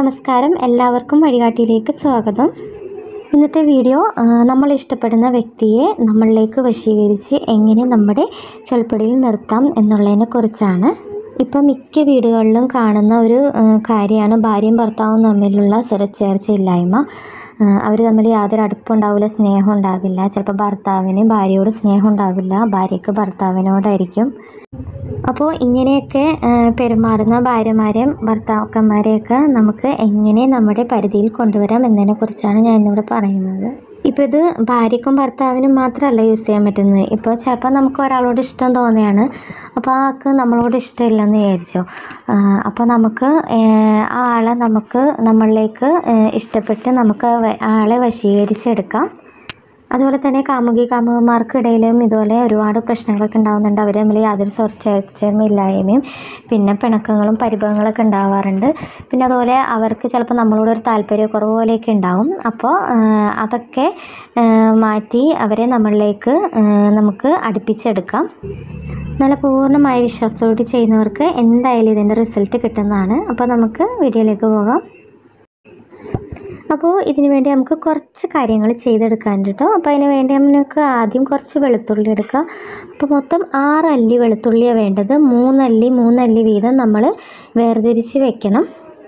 നമസ്കാരം എല്ലാവർക്കും വഴികാട്ടിയിലേക്ക് സ്വാഗതം ഇന്നത്തെ വീഡിയോ ആ, നമ്മൾ ഇഷ്ടപ്പെടുന്ന വ്യക്തിയെ നമ്മളിലേക്ക് വശീകരിച്ച് എങ്ങനെ നമ്മുടെ ചൊൽപ്പടിയിൽ നിർത്താം എന്നുള്ളതിനെ കുറിച്ചാണ് ഇപ്പം മിക്ക വീടുകളിലും കാണുന്ന ഒരു കാര്യമാണ് ഭാര്യയും ഭർത്താവും തമ്മിലുള്ള സ്വരച്ചേർച്ചയില്ലായ്മ അവർ തമ്മിൽ യാതൊരു അടുപ്പുണ്ടാവില്ല സ്നേഹം ഉണ്ടാവില്ല ചിലപ്പോൾ ഭർത്താവിന് ഭാര്യയോട് സ്നേഹം ഉണ്ടാവില്ല ഭാര്യയ്ക്ക് ഭർത്താവിനോടായിരിക്കും അപ്പോൾ ഇങ്ങനെയൊക്കെ ആ, പെരുമാറുന്ന ഭാര്യമാരെയും ഭർത്താക്കന്മാരെയൊക്കെ നമുക്ക് എങ്ങനെ നമ്മുടെ പരിധിയിൽ കൊണ്ടുവരാം എന്നതിനെ കുറിച്ചാണ് ഞാൻ ഇന്നിവിടെ പറയുന്നത് ഇപ്പോൾ ഇത് ഭാര്യയ്ക്കും ഭർത്താവിനും മാത്രമല്ല യൂസ് ചെയ്യാൻ പറ്റുന്നത് ഇപ്പോൾ ചിലപ്പോൾ നമുക്ക് ഒരാളോട് ഇഷ്ടം തോന്നുകയാണ് അപ്പോൾ ആ ആൾക്ക് നമ്മളോട് ഇഷ്ടമില്ലെന്ന് വിചാരിച്ചോ അപ്പോൾ നമുക്ക് ഏഹ്, ആ ആളെ നമുക്ക് നമ്മളിലേക്ക് ഏഹ്, ഇഷ്ടപ്പെട്ട് നമുക്ക് വ- ആ ആളെ വശീകരിച്ചെടുക്കാം അതുപോലെ തന്നെ കാമുകി കാമുകന്മാർക്കിടയിലും ഇതുപോലെ ഒരുപാട് പ്രശ്നങ്ങളൊക്കെ ഉണ്ടാകുന്നുണ്ട് അവർ തമ്മിൽ യാതൊരു ഇല്ലായ്മയും പിന്നെ പിണക്കങ്ങളും പരിഭവങ്ങളൊക്കെ ഉണ്ടാവാറുണ്ട് പിന്നെ അതുപോലെ അവർക്ക് ചിലപ്പോൾ നമ്മളോട് ഒരു താല്പര്യക്കുറവ് പോലെയൊക്കെ ഉണ്ടാവും അപ്പോൾ അതൊക്കെ ആ, മാറ്റി അവരെ നമ്മളിലേക്ക് ആ, നമുക്ക് അടുപ്പിച്ചെടുക്കാം നല്ല പൂർണ്ണമായ വിശ്വാസത്തോട് ചെയ്യുന്നവർക്ക് എന്തായാലും ഇതിൻ്റെ റിസൾട്ട് കിട്ടുന്നതാണ് അപ്പോൾ നമുക്ക് വീഡിയോയിലേക്ക് പോകാം അപ്പോൾ ഇതിന് വേണ്ടി നമുക്ക് കുറച്ച് കാര്യങ്ങൾ ചെയ്തെടുക്കാനുണ്ട് കേട്ടോ അപ്പോൾ അതിന് വേണ്ടി നമുക്ക് ആദ്യം കുറച്ച് വെളുത്തുള്ളി എടുക്കുക അപ്പോൾ മൊത്തം ആറ് അല്ലി വെളുത്തുള്ളിയാണ് വേണ്ടത് മൂന്നല്ലി മൂന്നല്ലി വീതം നമ്മൾ വേർതിരിച്ച് വെക്കണം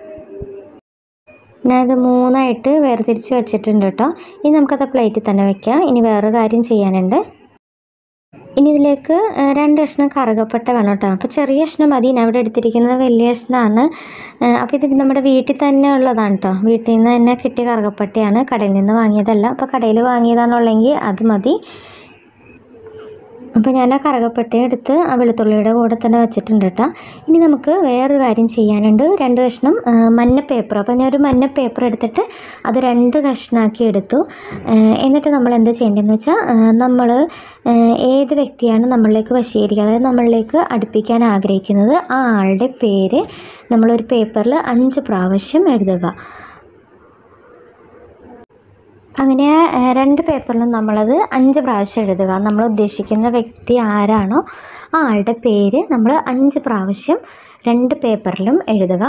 ഞാനിത് മൂന്നായിട്ട് വേർതിരിച്ച് വെച്ചിട്ടുണ്ട് കേട്ടോ ഇനി നമുക്കത് പ്ലേറ്റിൽ തന്നെ വെക്കാം ഇനി വേറൊരു കാര്യം ചെയ്യാനുണ്ട് ഇനി ഇതിലേക്ക് ആ, രണ്ട് കഷ്ണം കറുകപ്പട്ട വേണം കേട്ടോ അപ്പോൾ ചെറിയ കഷ്ണം മതി ഞാൻ ഇവിടെ എടുത്തിരിക്കുന്നത് വലിയ കഷ്ണമാണ് അപ്പോൾ ഇത് നമ്മുടെ വീട്ടിൽ തന്നെ ഉള്ളതാണ് കേട്ടോ വീട്ടിൽ നിന്ന് തന്നെ കിട്ടിയ കറുകപ്പട്ടയാണ് കടയിൽ നിന്ന് വാങ്ങിയതല്ല അപ്പോൾ കടയിൽ വാങ്ങിയതാണുള്ളെങ്കിൽ അത് മതി അപ്പോൾ ഞാൻ ആ കറുകപ്പട്ടയും എടുത്ത് ആ വെളുത്തുള്ളിയുടെ കൂടെ തന്നെ വെച്ചിട്ടുണ്ട് കേട്ടോ ഇനി നമുക്ക് വേറൊരു കാര്യം ചെയ്യാനുണ്ട് രണ്ട് കഷ്ണം ആ, മഞ്ഞ പേപ്പർ അപ്പോൾ ഞാൻ ഒരു മഞ്ഞ പേപ്പർ എടുത്തിട്ട് അത് രണ്ട് കഷ്ണമാക്കി എടുത്തു ആ, എന്നിട്ട് നമ്മൾ എന്ത് ചെയ്യേണ്ടതെന്ന് വെച്ചാൽ നമ്മൾ ഏത് വ്യക്തിയാണ് നമ്മളിലേക്ക് വശീകരിക്കുക അതായത് നമ്മളിലേക്ക് അടുപ്പിക്കാൻ ആഗ്രഹിക്കുന്നത് ആ ആളുടെ പേര് നമ്മളൊരു പേപ്പറിൽ അഞ്ച് പ്രാവശ്യം എഴുതുക അങ്ങനെ ആ, രണ്ട് പേപ്പറിലും നമ്മളത് അഞ്ച് പ്രാവശ്യം എഴുതുക നമ്മൾ ഉദ്ദേശിക്കുന്ന വ്യക്തി ആരാണോ ആ ആളുടെ പേര് നമ്മൾ അഞ്ച് പ്രാവശ്യം രണ്ട് പേപ്പറിലും എഴുതുക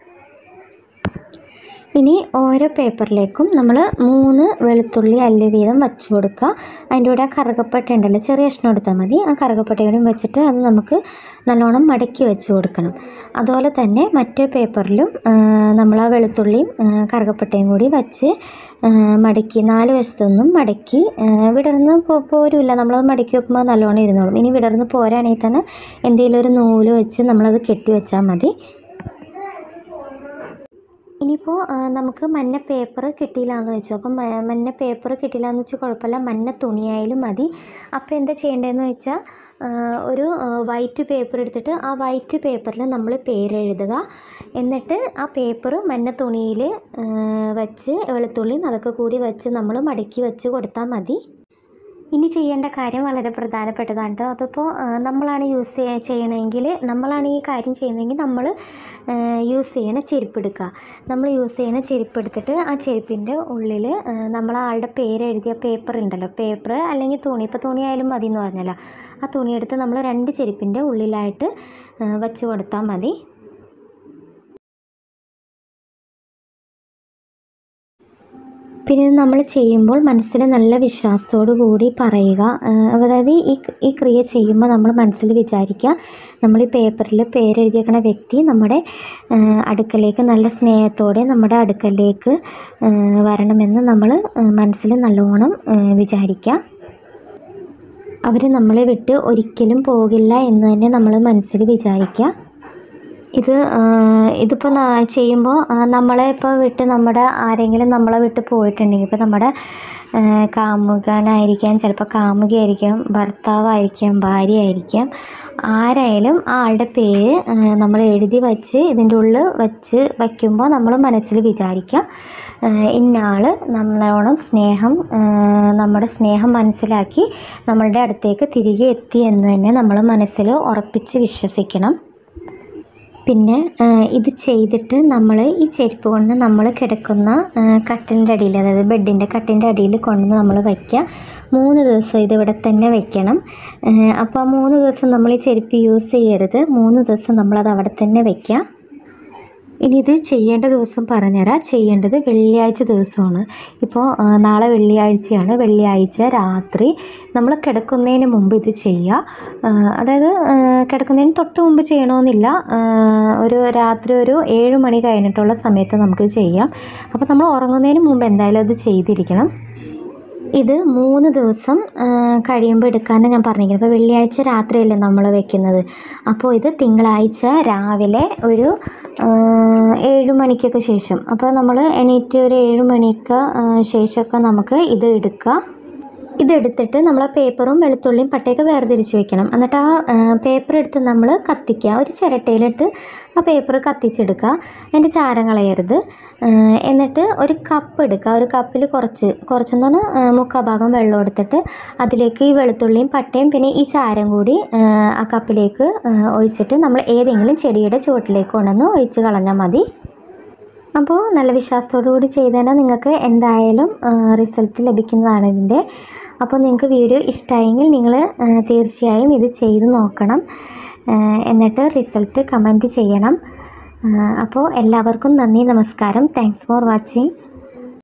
ഇനി ഓരോ പേപ്പറിലേക്കും നമ്മൾ മൂന്ന് വെളുത്തുള്ളി അല്ലി വീതം വച്ചു കൊടുക്കുക അതിൻ്റെ കൂടെ ആ കറുകപ്പട്ട ഉണ്ടല്ലോ ചെറിയ കഷ്ണം എടുത്താൽ മതി ആ കറുകപ്പട്ടയോടും വെച്ചിട്ട് അത് നമുക്ക് നല്ലോണം മടക്കി വെച്ച് കൊടുക്കണം അതുപോലെ തന്നെ മറ്റേ പേപ്പറിലും നമ്മൾ ആ വെളുത്തുള്ളിയും ആ, കറുകപ്പട്ടയും കൂടി വച്ച് ആ, മടക്കി നാല് വശത്തുനിന്നും മടക്കി ആ, വിടർന്ന് പോ- പോരുമില്ല നമ്മളത് മടക്കി വെക്കുമ്പോൾ നല്ലോണം ഇരുന്നോളും ഇനി വിടർന്ന് പോരാണെങ്കിൽ തന്നെ എന്തെങ്കിലും ഒരു നൂല് വെച്ച് നമ്മളത് കെട്ടി വെച്ചാൽ മതി ഇനിയിപ്പോൾ നമുക്ക് മഞ്ഞ പേപ്പർ കിട്ടിയില്ല എന്ന് വെച്ചു അപ്പം മ- മഞ്ഞ പേപ്പർ കിട്ടിയില്ല എന്ന് വെച്ചാൽ കുഴപ്പമില്ല മഞ്ഞ തുണിയായാലും മതി അപ്പോൾ എന്താ ചെയ്യേണ്ടതെന്ന് വെച്ചാൽ ആ, ഒരു വൈറ്റ് പേപ്പർ എടുത്തിട്ട് ആ വൈറ്റ് പേപ്പറിൽ നമ്മൾ പേരെഴുതുക എന്നിട്ട് ആ പേപ്പർ മഞ്ഞ തുണിയിൽ വെച്ച് വെളുത്തുള്ളിയും അതൊക്കെ കൂടി വെച്ച് നമ്മൾ മടക്കി വെച്ച് കൊടുത്താൽ മതി ഇനി ചെയ്യേണ്ട കാര്യം വളരെ പ്രധാനപ്പെട്ടതാണ് കേട്ടോ അതിപ്പോൾ ആ, നമ്മളാണ് യൂസ് ചെയ്യ ചെയ്യണമെങ്കിൽ നമ്മളാണ് ഈ കാര്യം ചെയ്യുന്നതെങ്കിൽ നമ്മൾ യൂസ് ചെയ്യണ ചെരുപ്പ് എടുക്കുക നമ്മൾ യൂസ് ചെയ്യണ ചെരുപ്പ് എടുത്തിട്ട് ആ ചെരുപ്പിൻ്റെ ഉള്ളിൽ നമ്മൾ ആളുടെ പേര് എഴുതിയ പേപ്പർ ഉണ്ടല്ലോ പേപ്പർ അല്ലെങ്കിൽ തുണി ഇപ്പോൾ തുണി ആയാലും മതി എന്ന് പറഞ്ഞല്ലോ ആ തുണി എടുത്ത് നമ്മൾ രണ്ട് ചെരുപ്പിൻ്റെ ഉള്ളിലായിട്ട് ആ, വെച്ച് കൊടുത്താൽ മതി പിന്നെ ഇത് നമ്മൾ ചെയ്യുമ്പോൾ മനസ്സിൽ നല്ല വിശ്വാസത്തോടു കൂടി പറയുക ആ, അതായത് ഈ ഈ ക്രിയ ചെയ്യുമ്പോൾ നമ്മൾ മനസ്സിൽ വിചാരിക്കുക നമ്മൾ ഈ പേപ്പറിൽ പേരെഴുതിയേക്കണ വ്യക്തി നമ്മുടെ ആ, അടുക്കലേക്ക് നല്ല സ്നേഹത്തോടെ നമ്മുടെ അടുക്കലേക്ക് ആ, വരണമെന്ന് നമ്മൾ മനസ്സിൽ നല്ലോണം ആ, വിചാരിക്കുക അവർ നമ്മളെ വിട്ട് ഒരിക്കലും പോകില്ല എന്ന് തന്നെ നമ്മൾ മനസ്സിൽ വിചാരിക്കുക ഇത് ഇതിപ്പോൾ ചെയ്യുമ്പോൾ നമ്മളെ ഇപ്പോൾ വിട്ട് നമ്മുടെ ആരെങ്കിലും നമ്മളെ വിട്ട് പോയിട്ടുണ്ടെങ്കിൽ ഇപ്പോൾ നമ്മുടെ ആ, കാമുകനായിരിക്കാം ചിലപ്പോൾ കാമുകിയായിരിക്കാം ഭർത്താവായിരിക്കാം ഭാര്യയായിരിക്കാം ആരായാലും ആ ആളുടെ പേര് നമ്മൾ എഴുതി വച്ച് ഇതിൻ്റെ ഉള്ളിൽ വച്ച് വയ്ക്കുമ്പോൾ നമ്മൾ മനസ്സിൽ വിചാരിക്കുക ആ, ഇന്ന ആൾ നമ്മളോളം സ്നേഹം ആ, നമ്മുടെ സ്നേഹം മനസ്സിലാക്കി നമ്മളുടെ അടുത്തേക്ക് തിരികെ എത്തി എന്ന് തന്നെ നമ്മൾ മനസ്സിൽ ഉറപ്പിച്ച് വിശ്വസിക്കണം പിന്നെ ആ, ഇത് ചെയ്തിട്ട് നമ്മൾ ഈ ചെരുപ്പ് കൊണ്ട് നമ്മൾ കിടക്കുന്ന കട്ടിലിൻ്റെ അടിയിൽ അതായത് ബെഡിൻ്റെ കട്ടിൻ്റെ അടിയിൽ കൊണ്ട് നമ്മൾ വയ്ക്കുക മൂന്ന് ദിവസം ഇത് ഇവിടെ തന്നെ വെക്കണം അപ്പോൾ ആ മൂന്ന് ദിവസം നമ്മൾ ഈ ചെരുപ്പ് യൂസ് ചെയ്യരുത് മൂന്ന് ദിവസം നമ്മളത് അവിടെ തന്നെ വെക്കുക ഇനി ഇത് ചെയ്യേണ്ട ദിവസം പറഞ്ഞുതരാം ചെയ്യേണ്ടത് വെള്ളിയാഴ്ച ദിവസമാണ് ഇപ്പോൾ ആ, നാളെ വെള്ളിയാഴ്ചയാണ് വെള്ളിയാഴ്ച രാത്രി നമ്മൾ കിടക്കുന്നതിന് മുമ്പ് ഇത് ചെയ്യുക ആ, അതായത് ആ, കിടക്കുന്നതിന് തൊട്ട് മുമ്പ് ചെയ്യണമെന്നില്ല ആ, ഒരു രാത്രി ഒരു ഏഴ് മണി കഴിഞ്ഞിട്ടുള്ള സമയത്ത് നമുക്ക് ചെയ്യാം അപ്പോൾ നമ്മൾ ഉറങ്ങുന്നതിന് മുമ്പ് എന്തായാലും അത് ചെയ്തിരിക്കണം ഇത് മൂന്ന് ദിവസം ആ, കഴിയുമ്പോൾ എടുക്കാനാണ് ഞാൻ പറഞ്ഞിരിക്കുന്നത് അപ്പോൾ വെള്ളിയാഴ്ച രാത്രിയല്ലേ നമ്മൾ വെക്കുന്നത് അപ്പോൾ ഇത് തിങ്കളാഴ്ച രാവിലെ ഒരു ആ, ഏഴ് മണിക്കൊക്കെ ശേഷം അപ്പോൾ നമ്മൾ എണീറ്റ് ഒരു ഏഴ് മണിക്ക് ആ, ശേഷമൊക്കെ നമുക്ക് ഇത് എടുക്കുക ഇതെടുത്തിട്ട് നമ്മൾ ആ പേപ്പറും വെളുത്തുള്ളിയും പട്ടയൊക്കെ വേർതിരിച്ച് വെക്കണം എന്നിട്ട് ആ പേപ്പർ എടുത്ത് നമ്മൾ കത്തിക്കുക ഒരു ചിരട്ടയിലിട്ട് ആ പേപ്പർ കത്തിച്ചെടുക്കുക അതിൻ്റെ ചാരം കളയരുത് ആ, എന്നിട്ട് ഒരു കപ്പ് എടുക്കുക ഒരു കപ്പിൽ കുറച്ച് കുറച്ചെന്ന് പറഞ്ഞാൽ മുക്കാൽ ഭാഗം വെള്ളം എടുത്തിട്ട് അതിലേക്ക് ഈ വെളുത്തുള്ളിയും പട്ടയും പിന്നെ ഈ ചാരം കൂടി ആ, ആ കപ്പിലേക്ക് ആ, ഒഴിച്ചിട്ട് നമ്മൾ ഏതെങ്കിലും ചെടിയുടെ ചുവട്ടിലേക്ക് കൊണ്ടുവന്ന് ഒഴിച്ച് കളഞ്ഞാൽ മതി അപ്പോൾ നല്ല വിശ്വാസത്തോടു കൂടി ചെയ്താൽ നിങ്ങൾക്ക് എന്തായാലും റിസൾട്ട് ലഭിക്കുന്നതാണ് ഇതിൻ്റെ അപ്പോൾ നിങ്ങൾക്ക് വീഡിയോ ഇഷ്ടമായെങ്കിൽ നിങ്ങൾ തീർച്ചയായും ഇത് ചെയ്ത് നോക്കണം ആ, എന്നിട്ട് റിസൾട്ട് കമൻറ്റ് ചെയ്യണം ആ, അപ്പോൾ എല്ലാവർക്കും നന്ദി നമസ്കാരം താങ്ക്സ് ഫോർ വാച്ചിങ്